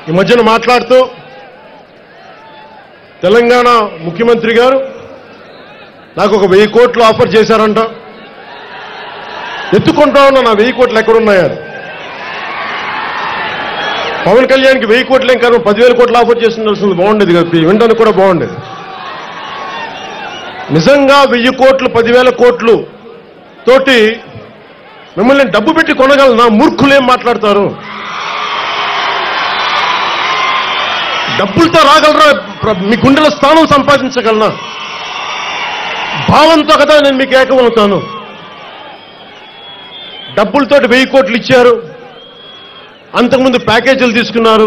ఈ మధ్యన మాట్లాడుతూ తెలంగాణ ముఖ్యమంత్రి గారు నాకు ఒక వెయ్యి కోట్లు ఆఫర్ చేశారంట ఎత్తుకుంటా ఉన్నా నా వెయ్యి కోట్లు ఎక్కడున్నాయని పవన్ కళ్యాణ్కి వెయ్యి కోట్లు ఏం కాదు పదివేల కోట్లు ఆఫర్ చేస్తుండాల్సింది బాగుండేది కదా వినడానికి కూడా బాగుండేది నిజంగా వెయ్యి కోట్లు పదివేల కోట్లు తోటి మిమ్మల్ని డబ్బు పెట్టి కొనగలనా మూర్ఖులు ఏం మాట్లాడతారు డబ్బులతో రాగలరా ప్ర- మీ గుండెల స్థానం సంపాదించగలనా భావంతో కదా నేను మీకు ఏకమవుతాను డబ్బులతోటి వెయ్యి కోట్లు ఇచ్చారు అంతకుముందు ప్యాకేజీలు తీసుకున్నారు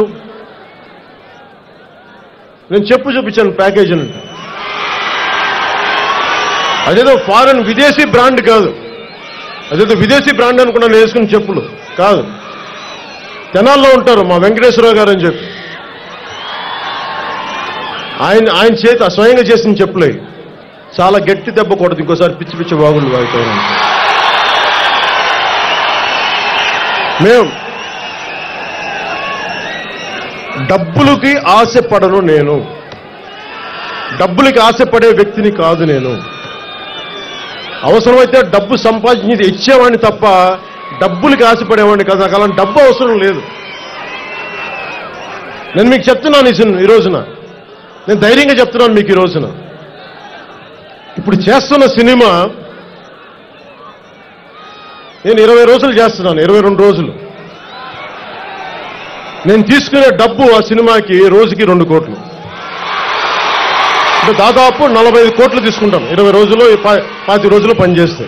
నేను చెప్పు చూపించాను ప్యాకేజీలు అదేదో ఫారెన్ విదేశీ బ్రాండ్ కాదు అదేదో విదేశీ బ్రాండ్ అనుకున్నా నేను వేసుకున్న చెప్పులు కాదు తెనాల్లో ఉంటారు మా వెంకటేశ్వరరావు గారు అని చెప్పి ఆయన ఆయన చేత స్వయంగా చేసిన చెప్పులే చాలా గట్టి దెబ్బ కొడదు ఇంకోసారి పిచ్చి పిచ్చి బాగుండు వాగుతారు మేము డబ్బులకి ఆశపడను నేను డబ్బులకి ఆశపడే వ్యక్తిని కాదు నేను అవసరమైతే డబ్బు సంపాదించి ఇచ్చేవాడిని తప్ప డబ్బులకి ఆశపడేవాడిని కాదు నాకు అలాంటి డబ్బు అవసరం లేదు నేను మీకు చెప్తున్నాను ఈ సిన్- ఈ రోజున నేను ధైర్యంగా చెప్తున్నాను మీకు ఈ రోజున ఇప్పుడు చేస్తున్న సినిమా నేను ఇరవై రోజులు చేస్తున్నాను ఇరవై రెండు రోజులు నేను తీసుకునే డబ్బు ఆ సినిమాకి రోజుకి రెండు కోట్లు అంటే దాదాపు నలభై ఐదు కోట్లు తీసుకుంటాను ఇరవై రోజులు పా- పాతి రోజులు పనిచేస్తే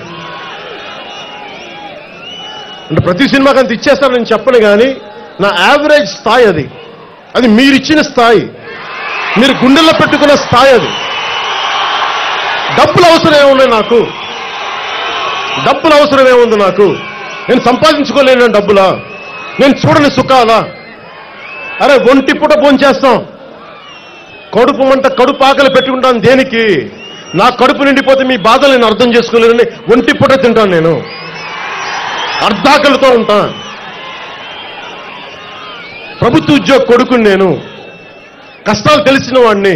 అంటే ప్రతి సినిమాకి అంత ఇచ్చేస్తాను నేను చెప్పను కానీ నా యావరేజ్ స్థాయి అది అది మీరిచ్చిన స్థాయి మీరు గుండెల్లో పెట్టుకున్న స్థాయి అది డబ్బులు అవసరం ఏమున్నాయి నాకు డబ్బులు అవసరం ఏముంది నాకు నేను సంపాదించుకోలేను డబ్బులా నేను చూడని సుఖాలా అరే ఒంటి పూట భోంచేస్తాం కడుపు మంట కడుపు ఆకలి పెట్టుకుంటాను దేనికి నా కడుపు నిండిపోతే మీ బాధలు నేను అర్థం చేసుకోలేనని ఒంటి పూట తింటాను నేను అర్ధాకలితో ఉంటా ప్రభుత్వ ఉద్యోగ కొడుకుని నేను కష్టాలు తెలిసిన వాడిని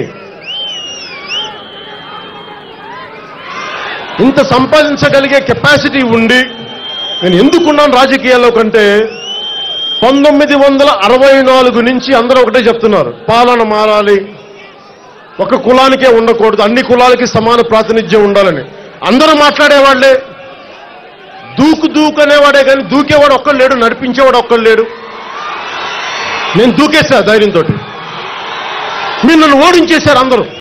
ఇంత సంపాదించగలిగే కెపాసిటీ ఉండి నేను ఎందుకున్నాను రాజకీయాల్లో కంటే పంతొమ్మిది వందల అరవై నాలుగు నుంచి అందరూ ఒకటే చెప్తున్నారు పాలన మారాలి ఒక కులానికే ఉండకూడదు అన్ని కులాలకి సమాన ప్రాతినిధ్యం ఉండాలని అందరూ మాట్లాడేవాళ్లే దూకు దూకు అనేవాడే కానీ దూకేవాడు ఒక్కడు లేడు నడిపించేవాడు ఒక్కడు లేడు నేను దూకేసా ధైర్యంతో మీరు నన్ను ఓడించేశారు అందరూ